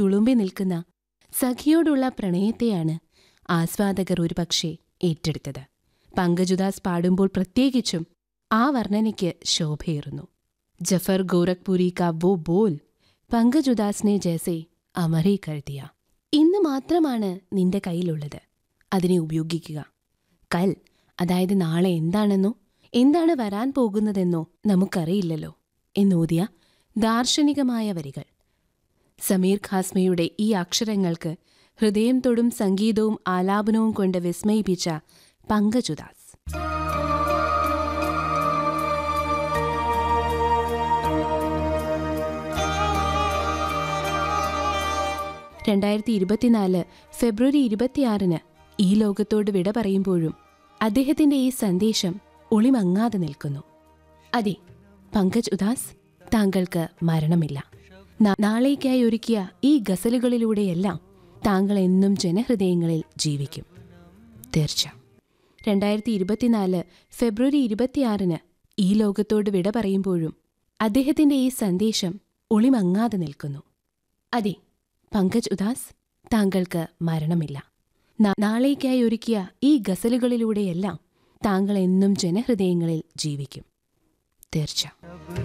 തുളുമ്പി നിൽക്കുന്ന സഖിയോടുള്ള പ്രണയത്തെയാണ് ആസ്വാദകർ ഒരുപക്ഷെ ഏറ്റെടുത്തത് പങ്കജുദാസ് പാടുമ്പോൾ പ്രത്യേകിച്ചും ആ വർണ്ണനയ്ക്ക് ശോഭയേറുന്നു ജഫർ ഗോരഖ്പുരി കാ വോ ബോൽ പങ്കജുദാസിനെ ജേസെ അമറി കഴുതിയ ഇന്ന് മാത്രമാണ് നിന്റെ കയ്യിലുള്ളത് അതിനെ ഉപയോഗിക്കുക കൽ അതായത് നാളെ എന്താണെന്നോ എന്താണ് വരാൻ പോകുന്നതെന്നോ നമുക്കറിയില്ലല്ലോ എന്നോതിയ ദാർശനികമായ വരികൾ സമീർ ഖാസ്മയുടെ ഈ അക്ഷരങ്ങൾക്ക് ഹൃദയം തൊടും സംഗീതവും ആലാപനവും കൊണ്ട് വിസ്മയിപ്പിച്ച പങ്കജുദാസ് രണ്ടായിരത്തി ഇരുപത്തിനാല് ഫെബ്രുവരി ഇരുപത്തിയാറിന് ഈ ലോകത്തോട് വിട പറയുമ്പോഴും അദ്ദേഹത്തിന്റെ ഈ സന്ദേശം ഒളിമങ്ങാതെ നിൽക്കുന്നു അതെ പങ്കജ് ഉദാസ് താങ്കൾക്ക് മരണമില്ല നാ- നാളേക്കായി ഒരുക്കിയ ഈ ഗസലുകളിലൂടെയെല്ലാം താങ്കൾ എന്നും ജനഹൃദയങ്ങളിൽ ജീവിക്കും തീർച്ച രണ്ടായിരത്തി ഇരുപത്തിനാല് ഫെബ്രുവരി ഇരുപത്തിയാറിന് ഈ ലോകത്തോട് വിട പറയുമ്പോഴും അദ്ദേഹത്തിന്റെ ഈ സന്ദേശം ഒളിമങ്ങാതെ നിൽക്കുന്നു അതെ പങ്കജ് ഉദാസ് താങ്കൾക്ക് മരണമില്ല നാ- നാളേക്കായി ഒരുക്കിയ ഈ ഗസലുകളിലൂടെയെല്ലാം താങ്കൾ എന്നും ജനഹൃദയങ്ങളിൽ ജീവിക്കും തീർച്ച